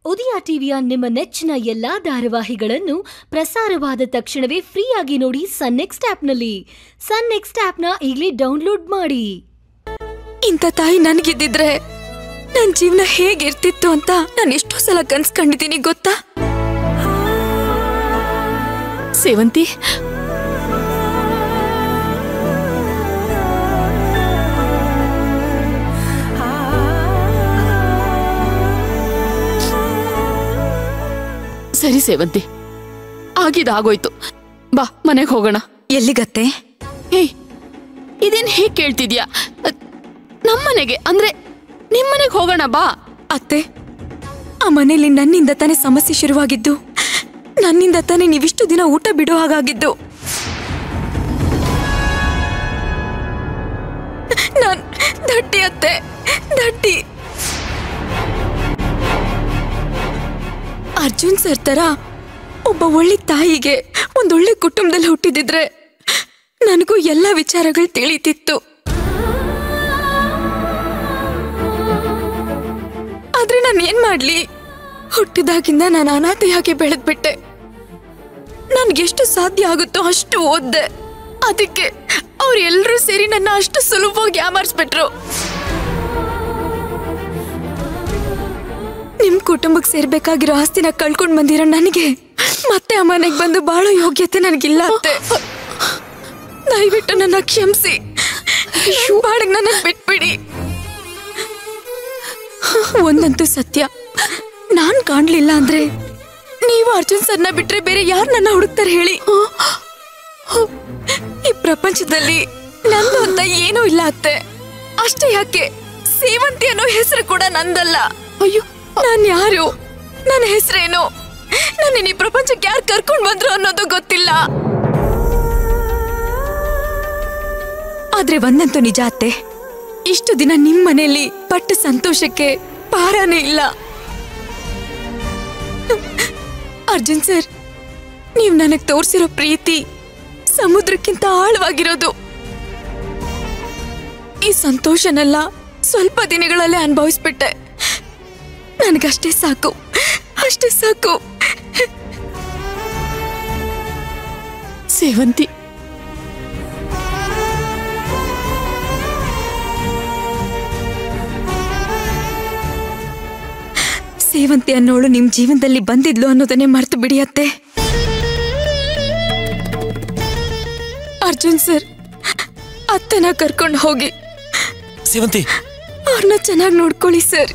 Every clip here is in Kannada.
ಉದಯ ಟಿವಿಯ ನಿಮ್ಮ ನೆಚ್ಚಿನ ಎಲ್ಲಾ ಧಾರಾವಾಹಿಗಳನ್ನು ಪ್ರಸಾರವಾದ ತಕ್ಷಣವೇ ಫ್ರೀಯಾಗಿ ನೋಡಿ ಸನ್ ನೆಕ್ಸ್ಟ್ ಆಪ್ನಲ್ಲಿ ಸನ್ ನೆಕ್ಸ್ಟ್ ಆಪ್ನ ಈಗಲೇ ಡೌನ್ಲೋಡ್ ಮಾಡಿ ಇಂಥ ತಾಯಿ ನನಗಿದ್ದಿದ್ರೆ ನನ್ನ ಜೀವನ ಹೇಗಿರ್ತಿತ್ತು ಅಂತ ನಾನು ಎಷ್ಟೋ ಸಲ ಕನ್ಸ್ ಕಂಡಿದ್ದೀನಿ ಗೊತ್ತಾ ಸೇವಂತಿ ಸರಿ ಸೇವಂತಿ ಆಗಿದಾಗೋಯ್ತು ಬಾ ಮನೆಗೆ ಹೋಗೋಣ ಎಲ್ಲಿಗತ್ತೆ ಹೇಯ್ ಇದೇನ್ ಹೇಗ್ ಕೇಳ್ತಿದ್ಯಾ ಅದ್, ನಮ್ಮನೆಗೆ ಅಂದ್ರೆ ನಿಮ್ಮನೆಗೆ ಹೋಗೋಣ ಬಾ ಅತ್ತೆ ಆ ಮನೇಲಿ ನನ್ನಿಂದ ತಾನೇ ಸಮಸ್ಯೆ ಶುರುವಾಗಿದ್ದು ನನ್ನಿಂದ ತಾನೇ ನೀವಿಷ್ಟು ದಿನ ಊಟ ಬಿಡೋ ಹಾಗಾಗಿದ್ದು ನಾನ್ ದಡ್ಡಿ ಅತ್ತೆ ದಡ್ಡಿ ಅರ್ಜುನ್ ಸರ್ ತರ ಒಬ್ಬ ಒಳ್ಳೆ ತಾಯಿಗೆ ಒಂದೊಳ್ಳೆ ಕುಟುಂಬದಲ್ಲಿ ಹುಟ್ಟಿದಿದ್ರೆ ನನಗೂ ಎಲ್ಲ ವಿಚಾರಗಳು ತಿಳಿತಿತ್ತು ಆದ್ರೆ ನಾನು ಏನ್ ಮಾಡ್ಲಿ ಹುಟ್ಟಿದಾಗಿಂದ ನಾನು ಅನಾಥೆಯಾಗಿ ಬೆಳೆದ್ಬಿಟ್ಟೆ ನನ್ಗೆಷ್ಟು ಸಾಧ್ಯ ಆಗುತ್ತೋ ಅಷ್ಟು ಓದ್ದೆ ಅದಕ್ಕೆ ಅವ್ರೆಲ್ರೂ ಸೇರಿ ನನ್ನ ಅಷ್ಟು ಸುಲಭವಾಗಿ ಯಾಮಾರಿಸ್ಬಿಟ್ರು ನಿಮ್ ಕುಟುಂಬಕ್ಕೆ ಸೇರ್ಬೇಕಾಗಿರೋ ಆಸ್ತಿನ ಕಳ್ಕೊಂಡ್ ಬಂದಿರೋ ನನಗೆ ಮತ್ತೆ ಆ ಮನೆಗೆ ಬಂದು ಬಾಳೋ ಯೋಗ್ಯತೆ ನನಗಿಲ್ಲ ಅತ್ತೆ ದಯವಿಟ್ಟು ನನ್ನ ಕ್ಷಮಿಸಿ ಬಾಡಿಗೆ ನನ್ನ ಬಿಟ್ಬಿಡಿ ಒಂದಂತೂ ಸತ್ಯ ನಾನ್ ಕಾಣ್ಲಿಲ್ಲ ಅಂದ್ರೆ ನೀವು ಅರ್ಜುನ್ ಸರ್ನ ಬಿಟ್ರೆ ಬೇರೆ ಯಾರು ನನ್ನ ಹುಡುಕ್ತಾರೆ ಹೇಳಿ ಈ ಪ್ರಪಂಚದಲ್ಲಿ ನಂದು ಅಂತ ಏನೂ ಇಲ್ಲ ಅತ್ತೆ ಅಷ್ಟೇ ಯಾಕೆ ಸೇವಂತಿ ಅನ್ನೋ ಹೆಸರು ಕೂಡ ನಂದಲ್ಲ ಅಯ್ಯೋ ನಾನ್ ಯಾರು ನನ್ನ ಹೆಸರೇನು ನನ್ನ ಈ ಪ್ರಪಂಚಕ್ಕೆ ಯಾರು ಕರ್ಕೊಂಡ್ ಬಂದ್ರು ಅನ್ನೋದು ಗೊತ್ತಿಲ್ಲ ಆದ್ರೆ ಒಂದಂತೂ ನಿಜ ಅತ್ತೆ ಇಷ್ಟು ದಿನ ನಿಮ್ ಮನೆಯಲ್ಲಿ ಪಟ್ಟ ಸಂತೋಷಕ್ಕೆ ಪಾರಾನೇ ಇಲ್ಲ ಅರ್ಜುನ್ ಸರ್ ನೀವು ನನಗ್ ತೋರ್ಸಿರೋ ಪ್ರೀತಿ ಸಮುದ್ರಕ್ಕಿಂತ ಆಳವಾಗಿರೋದು ಈ ಸಂತೋಷನೆಲ್ಲ ಸ್ವಲ್ಪ ದಿನಗಳಲ್ಲೇ ಅನುಭವಿಸ್ಬಿಟ್ಟೆ ನನಗಷ್ಟೇ ಸಾಕು ಅಷ್ಟೇ ಸಾಕು ಸೇವಂತಿ ಸೇವಂತಿ ಅನ್ನೋಳು ನಿಮ್ ಜೀವನದಲ್ಲಿ ಬಂದಿದ್ಲು ಅನ್ನೋದನ್ನೇ ಮರ್ತು ಬಿಡಿಯತ್ತೆ ಅರ್ಜುನ್ ಸರ್ ಅತ್ತನ ಕರ್ಕೊಂಡು ಹೋಗಿ ಸೇವಂತಿ ಅವ್ರನ್ನ ಚೆನ್ನಾಗಿ ನೋಡ್ಕೊಳ್ಳಿ ಸರ್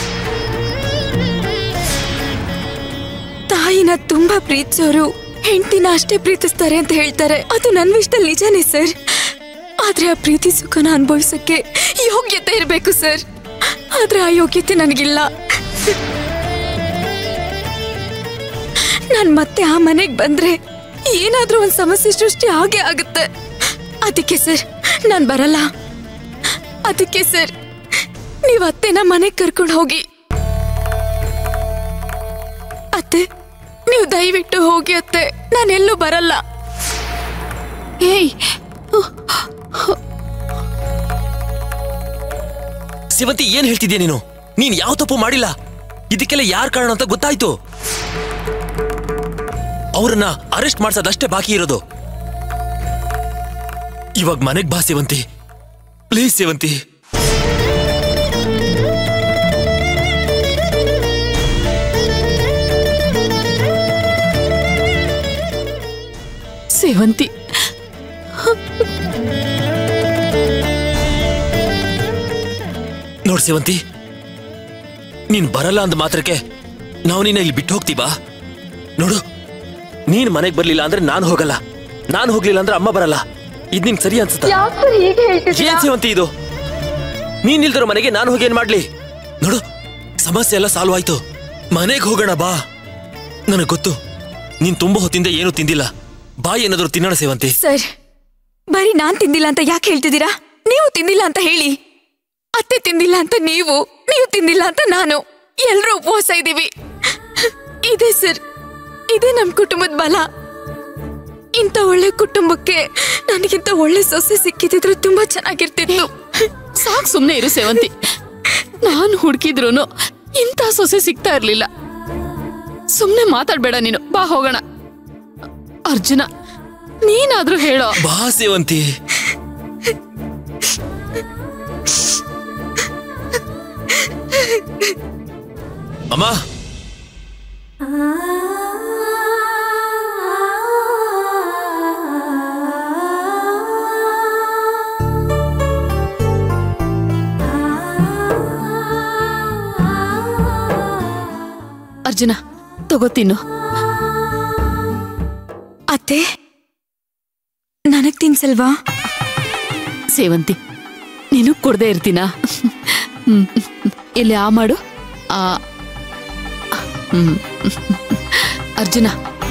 ತಾಯಿನ ತುಂಬಾ ಪ್ರೀತಿಸೋರು ಹೆಂಡತಿನ ಅಷ್ಟೇ ಪ್ರೀತಿಸ್ತಾರೆ ಅಂತ ಹೇಳ್ತಾರೆ ಅದು ನನ್ನ ವಿಷಯದಲ್ಲಿ ನಿಜಾನೇ ಸರ್ ಆದ್ರೆ ಆ ಪ್ರೀತಿ ಸುಖನ ಅನುಭವಿಸಕ್ಕೆ ಯೋಗ್ಯತೆ ಇರಬೇಕು ಸರ್ ಆದ್ರೆ ಆ ಯೋಗ್ಯತೆ ನನಗಿಲ್ಲ ನಾನ್ ಮತ್ತೆ ಆ ಮನೆಗ್ ಬಂದ್ರೆ ಏನಾದ್ರೂ ಒಂದ್ ಸಮಸ್ಯೆ ಸೃಷ್ಟಿ ಹಾಗೆ ಆಗುತ್ತೆ ಅದಕ್ಕೆ ಸರ್ ನಾನ್ ಬರಲ್ಲ ಅದಕ್ಕೆ ಸರ್ ನೀವ್ ಅತ್ತೆನ ಮನೆಗ್ ಕರ್ಕೊಂಡು ಹೋಗಿ ಅತ್ತೆ ನೀವು ದಯವಿಟ್ಟು ಹೋಗಿ ಅತ್ತೆ ನಾನೆಲ್ಲೂ ಬರಲ್ಲ ಏಯ್ ಸೇವಂತಿ ಏನ್ ಹೇಳ್ತಿದ್ಯಾ ನೀನು ನೀನ್ ಯಾವ ತಪ್ಪು ಮಾಡಿಲ್ಲ ಇದಕ್ಕೆಲ್ಲ ಯಾರ್ ಕಾರಣ ಅಂತ ಗೊತ್ತಾಯ್ತು ಅವ್ರನ್ನ ಅರೆಸ್ಟ್ ಮಾಡ್ಸೋದಷ್ಟೇ ಬಾಕಿ ಇರೋದು ಇವಾಗ ಮನೆಗ್ ಬಾ ಸೇವಂತಿ ಪ್ಲೀಸ್ ಸೇವಂತಿ ಸೇವಂತಿ ನೋಡ್ ಸೇವಂತಿ ನೀನ್ ಬರಲ್ಲ ಅಂದ ಮಾತ್ರಕ್ಕೆ ನಾವು ನಿನ್ನ ಇಲ್ಲಿ ಬಿಟ್ಟು ಹೋಗ್ತೀವಾ ನೋಡು ನೀನ್ ಮನೆಗ್ ಬರ್ಲಿಲ್ಲ ಅಂದ್ರೆ ನಾನು ಹೋಗಲ್ಲ ನಾನು ಹೋಗ್ಲಿಲ್ಲ ಅಂದ್ರೆ ಅಮ್ಮ ಬರಲ್ಲ ಇದ್ ನಿನ್ ಸರಿ ಅನ್ಸುತ್ತಾ ಏನ್ ಸೇವಂತಿ ಇದು ನೀನ್ ಇಲ್ದಿರೋ ಮನೆಗೆ ನಾನು ಹೋಗಿ ಏನ್ ಮಾಡ್ಲಿ ನೋಡು ಸಮಸ್ಯೆ ಎಲ್ಲ ಸಾಲ್ವ್ ಆಯ್ತು ಮನೆಗ್ ಹೋಗೋಣ ಬಾ ನನಗ್ ಗೊತ್ತು ನೀನ್ ತುಂಬಾ ಹೊತ್ತಿಂದ ಏನು ತಿಂದಿಲ್ಲ ಬಾ ಏನಾದ್ರು ತಿನ್ನೋಣ ಸೇವಂತಿ ಸರ್ ಬರೀ ನಾನ್ ತಿಂದಿಲ್ಲ ಅಂತ ಯಾಕೆ ಹೇಳ್ತಿದ್ದೀರಾ ನೀವು ತಿಂದಿಲ್ಲ ಅಂತ ಹೇಳಿ ಅತ್ತೆ ತಿಂದಿಲ್ಲ ಅಂತ ನೀವು ನೀವು ತಿಂದಿಲ್ಲ ಅಂತ ನಾನು ಎಲ್ರೂ ಉಪವಾಸ ಇದ್ದೀವಿ ಇದೆ ಸರ್ ಇದೇ ನಮ್ ಕುಟುಂಬದ ಬಲ ಇಂಥ ಒಳ್ಳೆ ಕುಟುಂಬಕ್ಕೆ ನನಗಿಂತ ಒಳ್ಳೆ ಸೊಸೆ ಸಿಕ್ಕಿದ್ರೆ ತುಂಬಾ ಚೆನ್ನಾಗಿರ್ತಿತ್ತು ಸಾಕ್ ಸುಮ್ನೆ ಇರು ಸೇವಂತಿ ನಾನು ಹುಡುಕಿದ್ರು ಇಂಥ ಸೊಸೆ ಸಿಗ್ತಾ ಇರ್ಲಿಲ್ಲ ಸುಮ್ನೆ ಮಾತಾಡ್ಬೇಡ ನೀನು ಬಾ ಹೋಗೋಣ ಅರ್ಜುನ ನೀನಾದ್ರೂ ಹೇಳೋ ಬಾ ಸೇವಂತಿ ಅಮ್ಮ ಅರ್ಜುನ ತಗೋ ತಿನ್ನು ಅತ್ತೆ ನನಗ್ ತಿನ್ಸಲ್ವಾ ಸೇವಂತಿ ನೀನು ಕೊಡದೆ ಇರ್ತೀನಾ ಹ್ಮ್. ಎಲ್ಲಿ ಆ ಮಾಡು ಆ ಹ್ಮ್. ಅರ್ಜುನ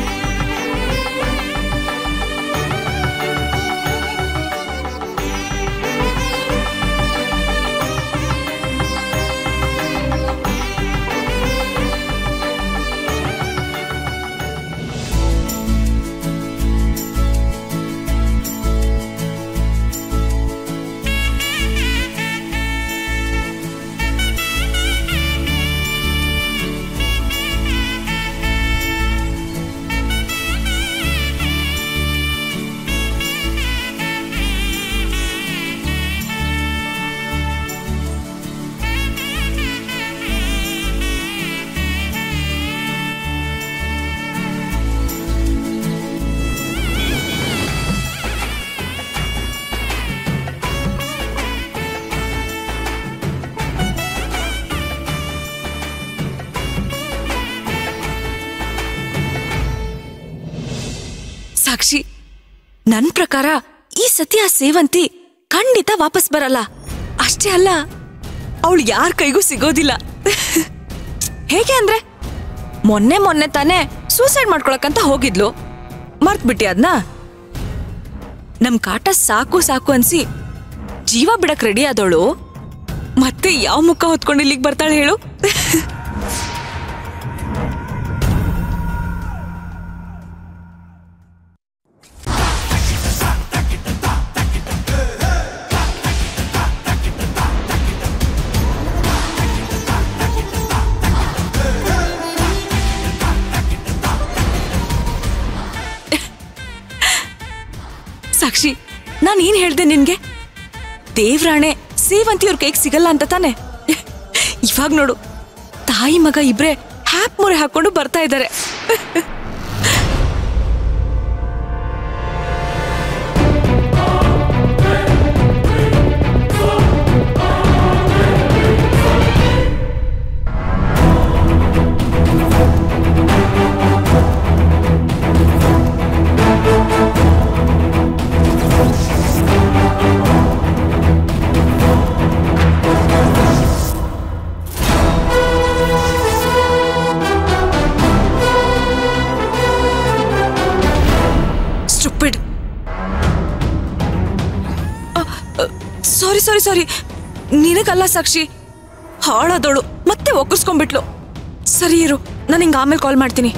ಸಾಕ್ಷಿ ನನ್ ಪ್ರಕಾರ ಈ ಸತಿ ಆ ಸೇವಂತಿ ಖಂಡಿತ ವಾಪಸ್ ಬರಲ್ಲ ಅಷ್ಟೇ ಅಲ್ಲ ಅವಳು ಯಾರ ಕೈಗೂ ಸಿಗೋದಿಲ್ಲ ಹೇಗೆ ಅಂದ್ರೆ ಮೊನ್ನೆ ಮೊನ್ನೆ ತಾನೇ ಸೂಸೈಡ್ ಮಾಡ್ಕೊಳಕಂತ ಹೋಗಿದ್ಲು ಮರ್ತ್ ಬಿಟ್ಟಿ ಅದ್ನ ನಮ್ ಕಾಟ ಸಾಕು ಸಾಕು ಅನ್ಸಿ ಜೀವ ಬಿಡಕ್ ರೆಡಿ ಆದವಳು ಮತ್ತೆ ಯಾವ ಮುಖ ಹೊತ್ಕೊಂಡು ಇಲ್ಲಿಗೆ ಬರ್ತಾಳೆ ಹೇಳು ಸಾಕ್ಷಿ ನಾನು ಏನ್ ಹೇಳ್ದೆ ನಿನ್ಗೆ ದೇವ್ರಾಣೆ ಸೇವಂತಿ ಅವ್ರ ಕೈಗೆ ಸಿಗಲ್ಲ ಅಂತ ತಾನೆ ಇವಾಗ ನೋಡು ತಾಯಿ ಮಗ ಇಬ್ರೆ ಹ್ಯಾಪ್ ಮೊರೆ ಹಾಕೊಂಡು ಬರ್ತಾ ಇದ್ದಾರೆ ಸ್ಟುಪಿಡ್ ಸಾರಿ ಸಾರಿ ಸಾರಿ ನಿನಗಲ್ಲ ಸಾಕ್ಷಿ ಹಾಳಾದವಳು ಮತ್ತೆ ಒಕ್ಕರ್ಸ್ಕೊಂಡ್ಬಿಟ್ಲು ಸರಿ ಇರು ನಾನು ಹಿಂಗೆ ಆಮೇಲೆ ಕಾಲ್ ಮಾಡ್ತೀನಿ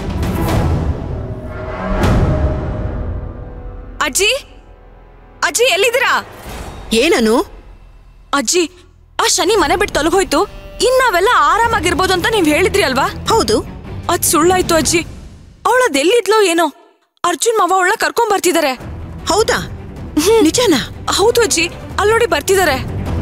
ಅಜ್ಜಿ ಅಜ್ಜಿ ಎಲ್ಲಿದ್ದೀರಾ ಏನನು ಅಜ್ಜಿ ಆ ಶನಿ ಮನೆ ಬಿಟ್ಟು ತೊಲಗೋಯ್ತು ಇನ್ ನಾವೆಲ್ಲ ಆರಾಮಾಗಿರ್ಬೋದು ಅಂತ ನೀವ್ ಹೇಳಿದ್ರಿ ಅಲ್ವಾ ಹೌದು ಅದ್ ಸುಳ್ಳಾಯ್ತು ಅಜ್ಜಿ ಅವಳದ್ ಎಲ್ಲಿದ್ಲೋ ಏನೋ ಅರ್ಜುನ್ ಮಾವ ಅವಳ ಕರ್ಕೊಂಡ್ ಬರ್ತಿದಾರೆ ಹೌದಾ ನಿಜನಾ ಹೌದು ಅಜ್ಜಿ ಅಲ್ಲೋಡಿ ಬರ್ತಿದಾರೆ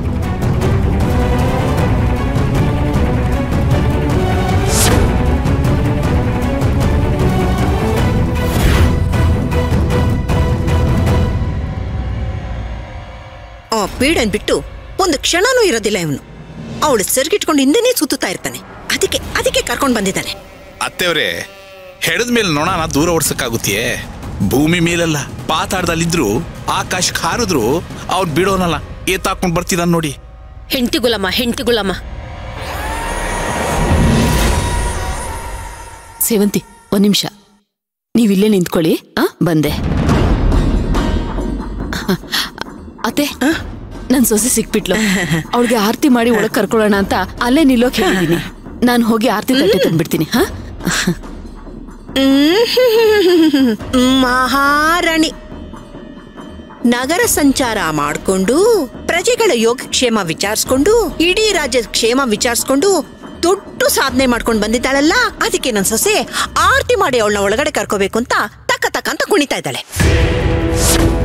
ಆ ಪೀಡನ್ ಬಿಟ್ಟು ಒಂದು ಕ್ಷಣನೂ ಇರೋದಿಲ್ಲ ಇವನು ಅವಳು ಸೆರ್ಗಿಟ್ಕೊಂಡು ಹಿಂದೆನೇ ಸುತ್ತುತ್ತಾ ಇರ್ತಾನೆ ಅದಕ್ಕೆ ಅದಕ್ಕೆ ಕರ್ಕೊಂಡು ಬಂದಿದ್ದಾನೆ ಅತ್ತೆವ್ರೆ ಹೆಡದ ಮೇಲೆ ನೊಣನ ದೂರ ಓಡ್ಸಕ್ಕಾಗುತ್ತೆಯೇ ಭೂಮಿ ಮೇಲಲ್ಲ ಪಾತಾಳದಲ್ಲಿದ್ರು ಆಕಾಶಕ್ಕೆ ಹಾರಿದ್ರು ಅವ್ರು ಬಿಡೋನಲ್ಲ ಏತಾಕೊಂಡ್ ಬರ್ತಿದ್ದಾನ ನೋಡಿ ಹೆಂಡತಿ ಗುಲಮ್ಮ ಹೆಂಡತಿ ಗುಲಮ್ಮ ಸೇವಂತಿ ಒಂದ್ ನಿಮಿಷ ನೀವಿಲ್ಲೇ ನಿಂತ್ಕೊಳ್ಳಿ ಆ ಬಂದೆ ಅತ್ತೆ ನನ್ ಸೊಸೆ ಸಿಕ್ಬಿಟ್ಲು ಅವಳಿಗೆ ಆರತಿ ಮಾಡಿ ಒಳಗ್ ಕರ್ಕೊಳ್ಳೋಣ ಅಂತ ಅಲ್ಲೇ ನಿಲ್ಲೋಕ್ ಹೇಳಿದೀನಿ ನಾನು ಹೋಗಿ ಆರತಿ ತಟ್ಟೆ ತಂದ್ಬಿಡ್ತೀನಿ ಹಾ ಮಹಾರಾಣಿ ನಗರ ಸಂಚಾರ ಮಾಡಿಕೊಂಡು ಪ್ರಜೆಗಳ ಯೋಗಕ್ಷೇಮ ವಿಚಾರಿಸ್ಕೊಂಡು ಇಡೀ ರಾಜ್ಯದ ಕ್ಷೇಮ ವಿಚಾರಿಸ್ಕೊಂಡು ದೊಡ್ಡ ಅಷ್ಟು ಸಾಧನೆ ಮಾಡ್ಕೊಂಡು ಬಂದಿದ್ದಾಳಲ್ಲ ಅದಕ್ಕೆ ನನ್ ಸೊಸೆ ಆರತಿ ಮಾಡಿ ಅವಳನ್ನ ಒಳಗಡೆ ಕರ್ಕೋಬೇಕು ಅಂತ ತಕ್ಕ ತಕ್ಕ ಅಂತ ಕುಣಿತಾ ಇದ್ದಾಳೆ